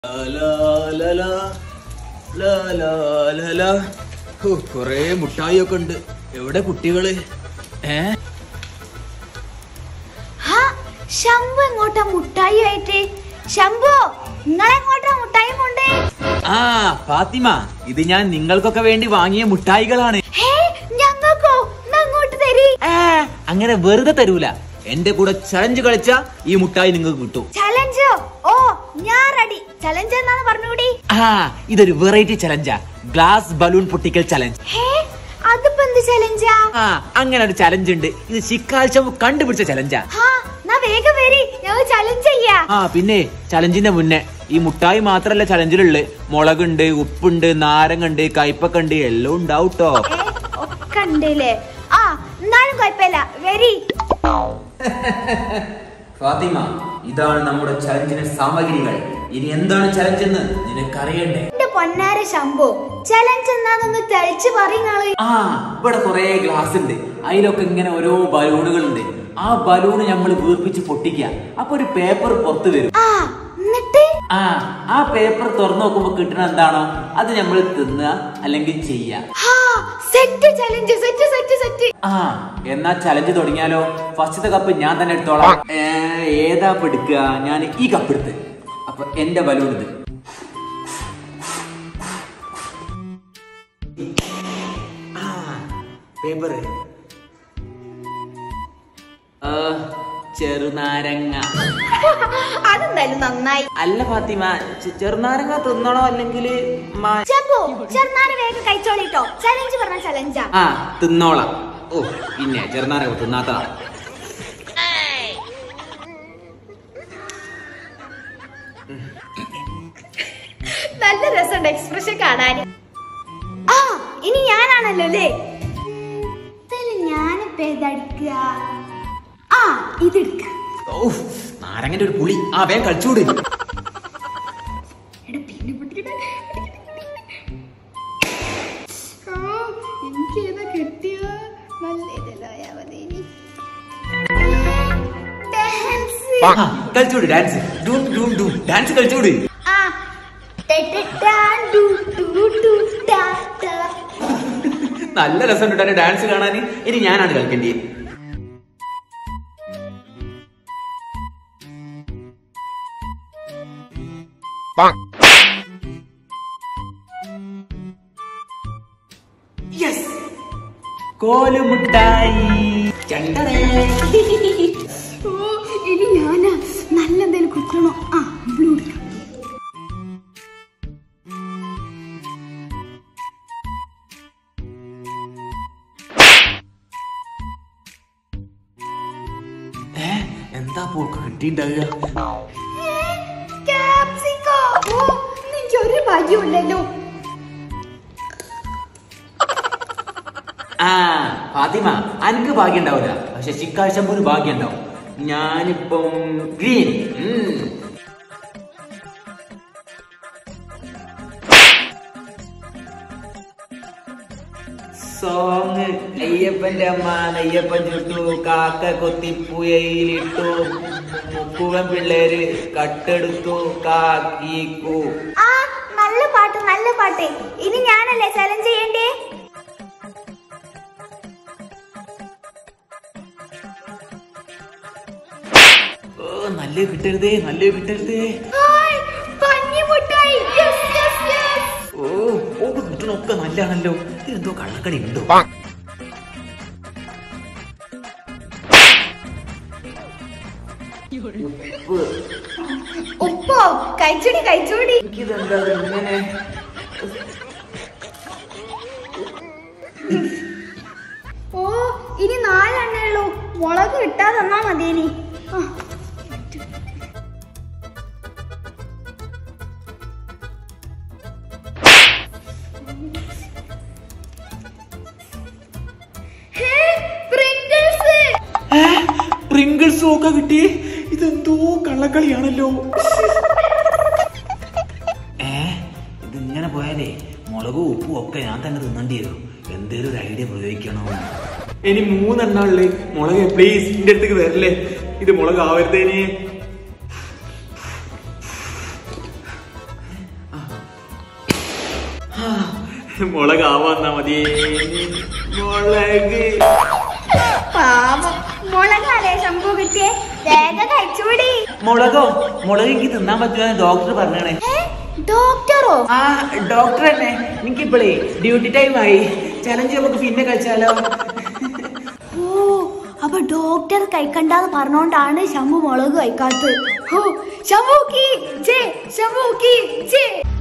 കൊറേ മുട്ടായി ഒക്കെ ഉണ്ട് എവിടെ കുട്ടികള് ഏ ഹാ, ശംഭു എങ്ങോട്ടാ മുട്ടായി ആയിട്ട് ശംഭു നിങ്ങളെങ്ങോട്ടാ മുട്ടായി കൊണ്ടേ ആ ഫാത്തിമ ഇത് ഞാൻ നിങ്ങൾക്കൊക്കെ വേണ്ടി വാങ്ങിയ മുട്ടായികളാണ് ഹേ ഞങ്ങൾക്കോ എന്നാ അങ്ങോട്ട് തരി ആ, അങ്ങനെ വെറുതെ തരൂല എന്റെ കൂടെ ചലഞ്ച് കളിച്ച ഈ മുട്ടായി നിങ്ങൾക്ക് കിട്ടും ചലഞ്ചോ ഓ ഞാൻ റെഡി ചലഞ്ച് എന്നാണ് പറഞ്ഞൂടി ആ ഇതൊരു വെറൈറ്റി ചലഞ്ചാ ഗ്ലാസ് ബലൂൺ പൊട്ടിക്കൽ ചലഞ്ച് ഹേ അതിപ്പോ എന്ത് ചലഞ്ചാ ആ അങ്ങനെ ഒരു ചലഞ്ച് ഉണ്ട് ഇത് ശിക്കാഴ്ച കണ്ടുപിടിച്ച ചലഞ്ചാ ഹാ എന്നാ വേഗം വരി ഞങ്ങൾ ചലഞ്ച് ചെയ്യാ ആ പിന്നെ ചലഞ്ചിന്റെ മുന്നേ ഈ മുട്ടായി മാത്രല്ല ചലഞ്ചിലുള്ളത് മുളകുണ്ട് ഉപ്പുണ്ട് നാരങ്ങുണ്ട് കയ്പൊക്കെ ഉണ്ട് എല്ലാം ഉണ്ടാവും ട്ടോ ഏ, ഒക്കെ ഉണ്ടല്ലേ ആ എന്നാലും കുഴപ്പമില്ല വരി ഫാത്തിമ ഇതാണ് നമ്മുടെ ചലഞ്ചിന്റെ സാമഗ്രികൾ ഇനി എന്താണ് ചലഞ്ച് എന്ന് നിനക്കറിയണ്ടേ എന്റെ പൊന്നാര ശംഭു ചലഞ്ച് എന്നാന്നൊന്ന് തെളിച്ച് പറയുങ്ങള് ആ ഇവിടെ കുറെ ഗ്ലാസ് ഉണ്ട് അതിലൊക്കെ ഇങ്ങനെ ഓരോ ബലൂണുകൾ ഉണ്ട് ആ ബലൂണ് നമ്മൾ വീർപ്പിച്ച് പൊട്ടിക്കുക അപ്പൊ ഒരു പേപ്പർ പുറത്ത് വരും ആ എന്നിട്ട് ആ ആ പേപ്പർ തുറന്നു നോക്കുമ്പോ കിട്ടണ എന്താണോ അത് നമ്മൾ തിന്നുക അല്ലെങ്കിൽ ചെയ്യുക ഹാ set challenge set set set ആ എന്നാ ചലഞ്ച് തുടങ്ങിയാലോ ഫസ്റ്റത്തെ കപ്പ് ഞാൻ തന്നെ എടുത്തോളാം ഏ, ഏതാ ഇപ്പൊ എടുക്കുക ഞാൻ ഈ കപ്പ് എടുത്ത് അപ്പൊ എന്റെ ബലൂൺ ഇത് പേപ്പർ ചെറുനാരങ്ങ അതെന്തായാലും നന്നായി അല്ല ഫാത്തിമ ചെ- ചെറുനാരങ്ങ തിന്നണോ അല്ലെങ്കിൽ ശംഭു ചെറുനാട് വേഗം കഴിച്ചോളിട്ടോ ചലഞ്ച് പറഞ്ഞ ചലഞ്ചാ ആ തിന്നോളാം ഓ പിന്നെ ചെറുനാരങ്ങ തിന്നാത്ത നല്ല രസമുണ്ട് എക്സ്പ്രഷൻ കാണാൻ ആ ഇനി ഞാനാണല്ലോ അല്ലേ ഞാനിപ്പോ ഏതെടുക്കുക ആ ഇതെടുക്ക ഓ നാരങ്ങന്റെ ഒരു പുളി ആ വേഗം കളിച്ചൂട് എടാ പിന്നെ പൊട്ടിക്കട്ടെ. ആ, എനിക്ക് ഏതാ കിട്ടിയ നല്ല ഇതിലായാ മതി ഇനി. ഡാൻസ്. ആ, കളിച്ചൂട് ഡാൻസ് ഡൂം ഡൂം ഡൂം ഡാൻസ് കളിച്ചൂട് ആ. ടെ ടെ ടാ ഡു ഡു ഡു ടാ ടാ. നല്ല രസമുണ്ട് എന്റെ ഡാൻസ് കാണാൻ ഇനി ഞാനാണ് കളിക്കേണ്ടി യെസ് കോലുമുട്ടായി ചണ്ടടേ ഓ, ഇനി ഞാനാ നല്ല എന്തേലും കുത്തണോ ആ ബ്ലൂ എടുക്കാം. ഏ എന്താ പോക്ക് കിട്ടിണ്ടാവുക ഏ, ക്യാപ്സിക്കോ. ഓ, എനിക്ക് ഒരു ഭാഗ്യമില്ലല്ലോ ആ ഫാത്തിമ അനക്ക് ഭാഗ്യം ഉണ്ടാവില്ല പക്ഷെ ചിക്കാഴ്ചമ്പൂന് ഭാഗ്യം ഉണ്ടാവും ഞാനിപ്പം ഗ്രീൻ ഉം. സോങ് അയ്യപ്പന്റെ അമ്മ നെയ്യപ്പൻ ചുട്ടു കാക്ക കൊത്തിപ്പുയയിലിട്ടു മുക്കുവൻ പിള്ളേര് കട്ടെടുത്തു കാക്കീക്കു ആ നല്ല പാട്ട് നല്ല പാട്ട് ഇനി ഞാനല്ലേ ചലഞ്ച് ചെയ്യണ്ടേ ഓ നല്ല കിട്ടരുതേ നല്ല കിട്ടരുതേ ഹായ്, പഞ്ഞിമുട്ടായി. Yes, yes, yes. ഓ ഓ കിട്ടണൊക്കെ നല്ലാണല്ലോ ഇതെന്തോ കള്ളക്കളി ഉണ്ടോ ഉപ്പ്. ഉപ്പോ കഴിച്ചോടി കഴിച്ചോടി എനിക്കിതെന്താ ഇങ്ങനെ ഓ ഇനി നാലെണ്ണേ ഉള്ളൂ മുളക് ഇട്ടാ തന്നാ മതി ഇനി ആ. ഹേ, Pringles. പ്രിങ്കിൾസും ഒക്കെ കിട്ടി ഇതെന്തോ കള്ളക്കളിയാണല്ലോ ഏ ഇതിങ്ങനെ പോയാലേ മുളകും ഉപ്പും ഒക്കെ ഞാൻ തന്നെ തിന്നേണ്ടി വരും എന്തേലും ഒരു ഐഡിയ പ്രയോഗിക്കണോ ഇനി മൂന്നെണ്ണുള്ളേ മുളക് പ്ലീസ് എന്റെ അടുത്തേക്ക് വരല്ലേ ഇത് മുളക് ആവരുതേനി മുളക് ആവാന്നാ മതി മുളക് പാവം മുളകാലേ ശംഭു കിട്ടിയേ വേഗം കഴിച്ചുകൂടി മുളകോ മുളക് എനിക്ക് തിന്നാൻ പറ്റുമെന്ന് ഡോക്ടർ പറഞ്ഞേ ഏ ഡോക്ടറോ ആ ഡോക്ടർ തന്നെ എനിക്കിപ്പോഴേ ഡ്യൂട്ടി ടൈം ആയി ചലഞ്ച് നമുക്ക് പിന്നെ കഴിച്ചാലോ ഓ അപ്പൊ ഡോക്ടർ കഴിക്കണ്ടെന്ന് പറഞ്ഞോണ്ടാണ് ശംഭു മുളക് കഴിക്കാത്തത് ഓ ശംഭു കീ ജെ ശംഭു കീ ജെ